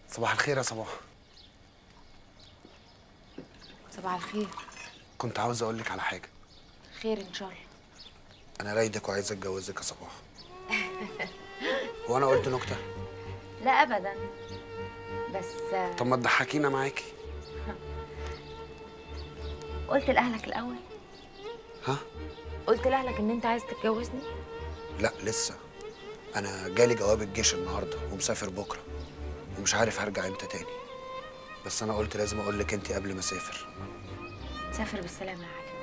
صباح الخير يا صباح صباح الخير كنت عاوز اقول لك على حاجه خير ان شاء الله انا رايدك وعايز اتجوزك يا صباح هو انا قلت نكته لا ابدا بس آه، طب ما تضحكينا معاكي قلت لاهلك الاول ها قلت لاهلك ان انت عايز تتجوزني لا لسه انا جالي جواب الجيش النهارده ومسافر بكره ومش عارف هرجع امتى تاني بس انا قلت لازم اقول لك انت قبل ما اسافر سافر بالسلامه يا علي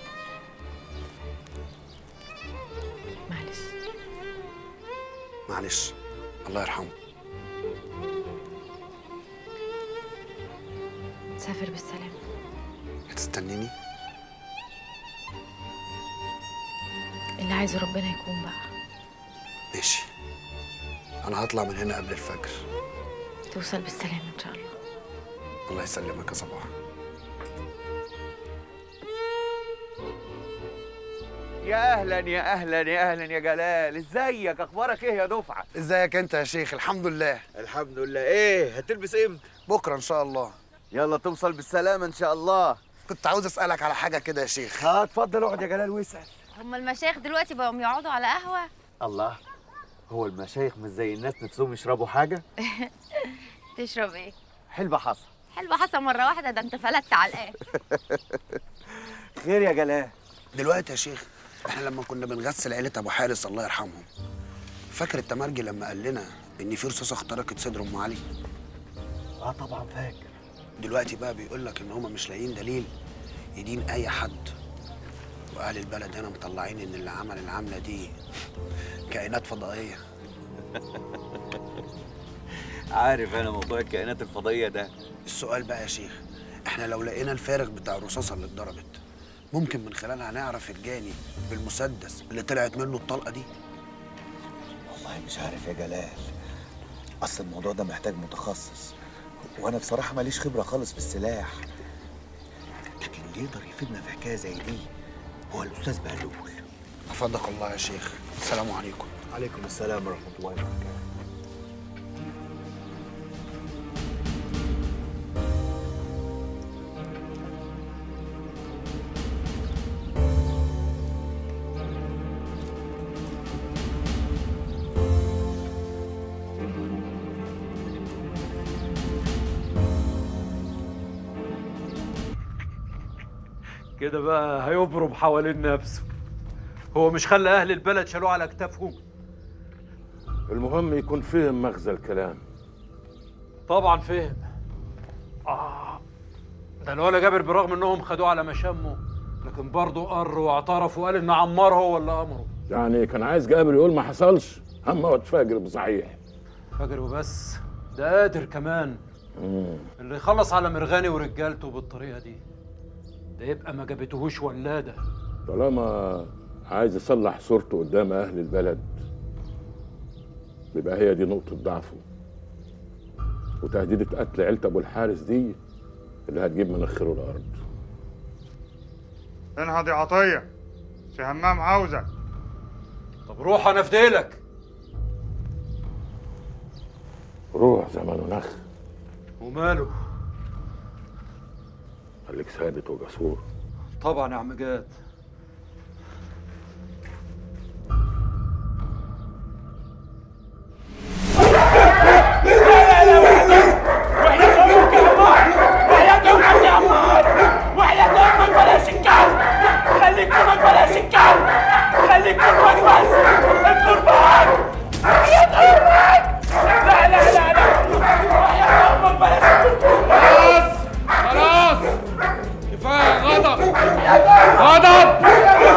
معلش معلش الله يرحمه سافر بالسلامه هتستنيني اللي عايزه ربنا يكون بقى ماشي انا هطلع من هنا قبل الفجر توصل بالسلامه ان شاء الله الله يسلمك يا صباح يا اهلا يا اهلا يا اهلا يا جلال ازيك اخبارك ايه يا دفعه ازيك انت يا شيخ الحمد لله الحمد لله ايه هتلبس امتى بكره ان شاء الله يلا توصل بالسلامه ان شاء الله كنت عاوز اسالك على حاجه كده يا شيخ ها اتفضل اقعد يا جلال واسال هم المشايخ دلوقتي بقوا يقعدوا على قهوه الله هو المشايخ مش زي الناس نفسهم يشربوا حاجه تشرب ايه حلبة حصى حلوة حصل مرة واحدة ده انت فلتت على الآخر خير يا جلال دلوقتي يا شيخ احنا لما كنا بنغسل عيله ابو حارس الله يرحمهم فاكر التمرجي لما قال لنا ان في رصاصه اخترقت صدر ام علي اه طبعا فاكر دلوقتي بقى بيقول لك ان هم مش لاقيين دليل يدين اي حد واهل البلد هنا مطلعين ان اللي عمل العمله دي كائنات فضائيه عارف انا موضوع الكائنات الفضائيه ده السؤال بقى يا شيخ احنا لو لقينا الفارغ بتاع الرصاصه اللي اتضربت ممكن من خلالها نعرف الجاني بالمسدس اللي طلعت منه الطلقه دي والله مش عارف يا جلال اصل الموضوع ده محتاج متخصص وانا بصراحه ماليش خبره خالص في السلاح لكن اللي يقدر يفيدنا في حكايه زي دي هو الاستاذ بهلول افضلك الله يا شيخ السلام عليكم عليكم السلام ورحمه الله وبركاته كده بقى هيبرم حوالين نفسه هو مش خلى اهل البلد شالوه على كتافهم المهم يكون فهم مغزى الكلام طبعا فهم اه ده الولا جابر برغم انهم خدوه على مشامه لكن برضه قر واعترف وقال ان عمار هو اللي امره يعني كان عايز جابر يقول ما حصلش اما هو اتفاجر بصحيح فاكر وبس ده قادر كمان اللي يخلص على مرغاني ورجالته بالطريقه دي ده يبقى ما جابتهوش ولاده طالما عايز يصلح صورته قدام اهل البلد يبقى هي دي نقطة ضعفه وتهديدة قتل عيلة ابو الحارس دي اللي هتجيب مناخيره الارض انهض يا عطية سي همام عاوزك طب روح انا افديلك روح زمان نخ وماله خليك ثابت وجسور طبعا يا عم جاد خلاص خلاص كفاية غضب غضب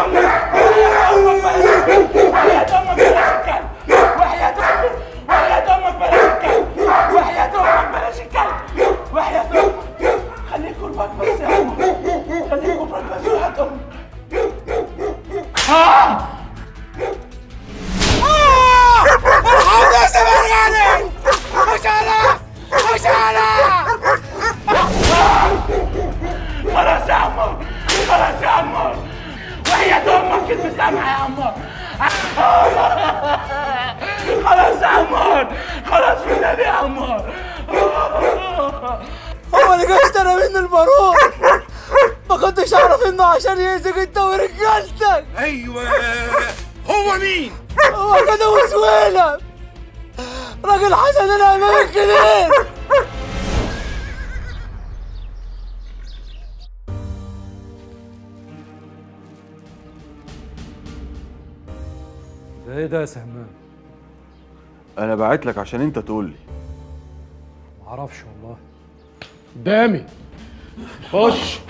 خلاص يا عمر خلاص يا عمر وحياة امك المسامحة يا عمر خلاص يا عمر خلاص في النبي يا عمر البارود ما كنتش اعرف انه عشان يأذيك انت ورجالتك ايوه هو مين؟ هو كده وسويلة راجل حسن الامام الكبير ده ايه ده يا سهمان انا بعت لك عشان انت تقول لي معرفش والله قدامي خش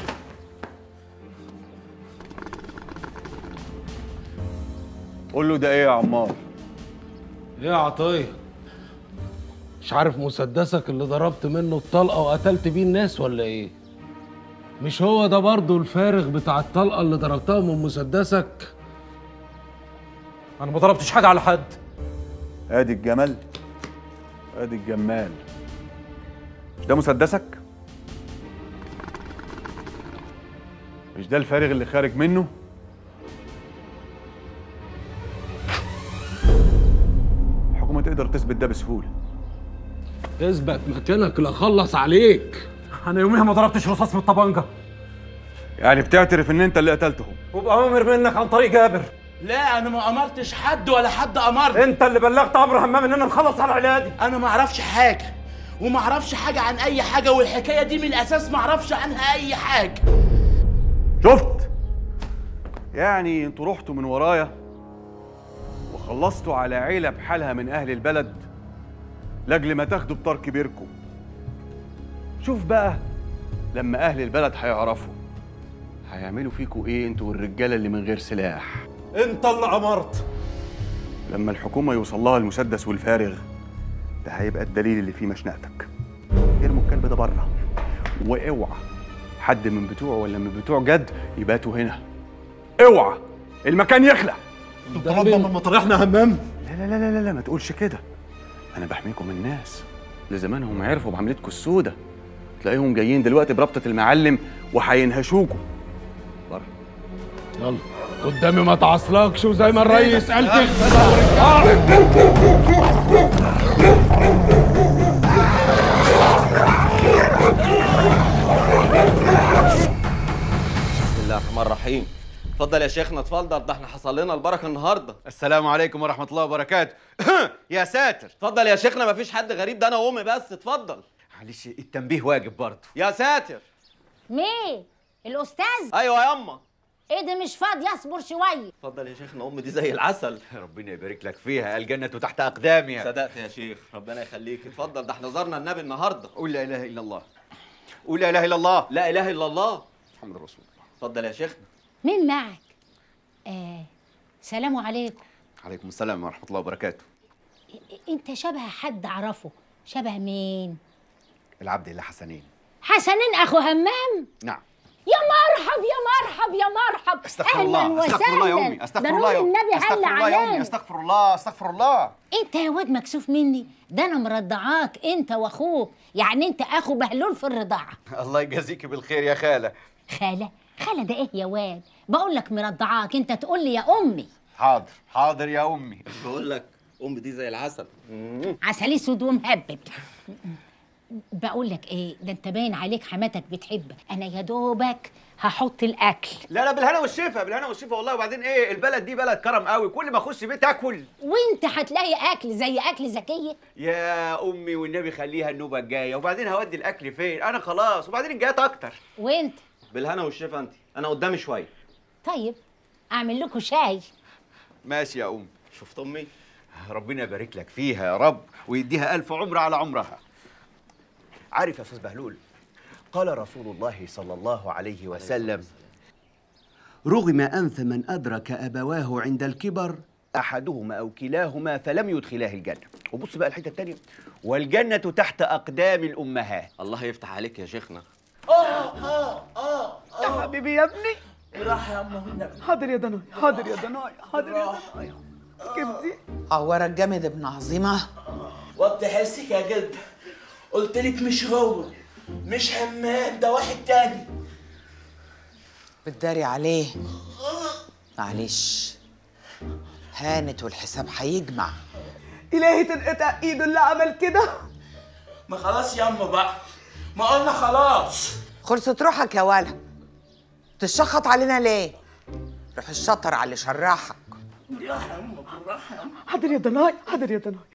قول له ده ايه يا عمار ايه يا عطيه مش عارف مسدسك اللي ضربت منه الطلقه وقتلت بيه الناس ولا ايه مش هو ده برضه الفارغ بتاع الطلقه اللي ضربتها من مسدسك انا ما ضربتش حاجه على حد ادي الجمل ادي الجمال مش ده مسدسك مش ده الفارغ اللي خارج منه الحكومه تقدر تثبت ده بسهوله اثبت مكانك لا اخلص عليك انا يوميها ما ضربتش رصاص من الطبنجه يعني بتعترف ان انت اللي قتلتهم وبأوامر منك عن طريق جابر لا انا ما امرتش حد ولا حد امرني انت اللي بلغت عمرو همام اننا نخلص على علاجي انا ما اعرفش حاجه وما اعرفش حاجه عن اي حاجه والحكايه دي من الاساس ما اعرفش عنها اي حاجه شفت يعني انتوا رحتوا من ورايا وخلصتوا على عيلة بحالها من أهل البلد لأجل ما تاخدوا بطار كبيركم شوف بقى لما أهل البلد هيعرفوا هيعملوا فيكوا إيه انتوا والرجالة اللي من غير سلاح انت اللي امرت لما الحكومة يوصل لها المسدس والفارغ ده هيبقى الدليل اللي فيه مشنقتك ارموا الكلب ده بره واوعى حد من بتوعه ولا من بتوع جد يباتوا هنا اوعى المكان يخلع طلبنا من مطرحنا همام لا لا لا لا لا ما تقولش كده انا بحميكم من الناس لزمانهم عرفوا بعملتكم السودة تلاقيهم جايين دلوقتي بربطة المعلم وهينهشوكوا بره يلا قدامي ما تعصلكش وزي ما الريس قال كده بسم الله الرحمن الرحيم اتفضل يا شيخنا اتفضل ده احنا حصل لنا البركه النهارده السلام عليكم ورحمة الله وبركاته يا ساتر اتفضل يا شيخنا مفيش حد غريب ده انا وامي بس اتفضل معلش التنبيه واجب برضه يا ساتر مين الاستاذ ايوه ياما ايه ده مش فاضي اصبر شويه اتفضل يا شيخنا امي دي زي العسل ربنا يبارك لك فيها الجنة تحت أقدامي صدقت يا شيخ ربنا يخليك اتفضل ده احنا زرنا النبي النهارده قول لا إله إلا الله قول لا إله إلا الله لا اله الا الله محمد رسول الله اتفضل يا شيخنا مين معك آه سلام عليكم عليكم السلام ورحمة الله وبركاته انت شبه حد اعرفه شبه مين العبد الله حسنين حسنين اخو همام نعم يا مرحب يا مرحب يا مرحب استغفر اهلا الله استغفر الله يا وسهلا. أمي ده استغفر نور الله يا أمي النبي استغفر هلا الله يا أمي عليك استغفر الله استغفر الله انت يا واد مكسوف مني ده انا مرضعاك انت واخوك يعني انت اخو بهلول في الرضاعه الله يجازيك بالخير يا خالة خاله خاله ده ايه يا واد بقول لك مرضعاك انت تقول لي يا امي حاضر حاضر يا أمي بقول لك امي دي زي العسل عسل اسود ومهبب بقول لك ايه ده انت باين عليك حماتك بتحبك انا يا دوبك هحط الاكل لا لا بالهنا والشفا بالهنا والشفا والله وبعدين ايه البلد دي بلد كرم قوي كل ما اخش بيت اكل وانت هتلاقي اكل زي اكل زكيه يا امي والنبي خليها النوبه الجايه وبعدين هودي الاكل فين انا خلاص وبعدين الجايات اكتر وانت بالهنا والشفا انت انا قدامي شويه طيب اعمل لكم شاي ماشي يا ام شفت امي ربنا يبارك لك فيها يا رب ويديها الف عمر على عمرها عارف يا استاذ بهلول قال رسول الله صلى الله عليه وسلم رغم أنف من أدرك أبواه عند الكبر أحدهما أو كلاهما فلم يدخلاه الجنة وبص بقى الحتة التانية والجنة تحت أقدام الأمهات الله يفتح عليك يا شيخنا اه اه اه يا حبيبي يا ابني راح يا امه والنبي حاضر يا دناي حاضر يا دناي حاضر يا دناي كبدي عورك جامد ابن عظيمة وطي حسك يا جد قلت لك مش هو مش همام ده واحد تاني بتداري عليه معلش هانت والحساب هيجمع إلهي تنقطع إيده اللي عمل كده ما خلاص يا أما بقى ما قلنا خلاص خلصت روحك يا ولا تشخط علينا ليه روح الشطر على اللي شرحك حاضر يا دناي حاضر يا دناي